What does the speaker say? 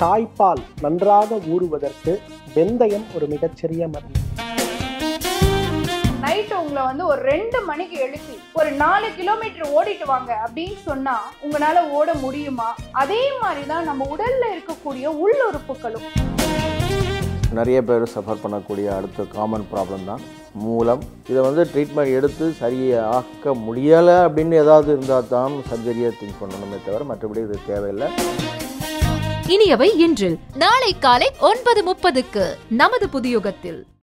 தாய்ப்பால் நன்றாக ஊறுவதற்கு வெந்தயம் ஒரு மிகச்சிறிய மருந்து நைட்டு உங்களை வந்து ஒரு ரெண்டு மணிக்கு எழுப்பி ஒரு நாலு கிலோமீட்டர் ஓடிட்டு வாங்க அப்படின்னு சொன்னா உங்களால ஓட முடியுமா அதே மாதிரி தான் நம்ம உடல்ல இருக்கக்கூடிய உள்ளுறுப்புகளும் நிறைய பேர் சஃபர் பண்ணக்கூடிய அடுத்த காமன் ப்ராப்ளம் தான் மூலம் இதை வந்து ட்ரீட்மெண்ட் எடுத்து சரியாக்க முடியலை அப்படின்னு ஏதாவது இருந்தால் தான் சர்ஜரியை திங்க் பண்ணணுமே தவிர மற்றபடி இது தேவையில்லை இனியவை இன்றில் நாளை காலை ஒன்பது முப்பதுக்கு நமது புதியுகத்தில்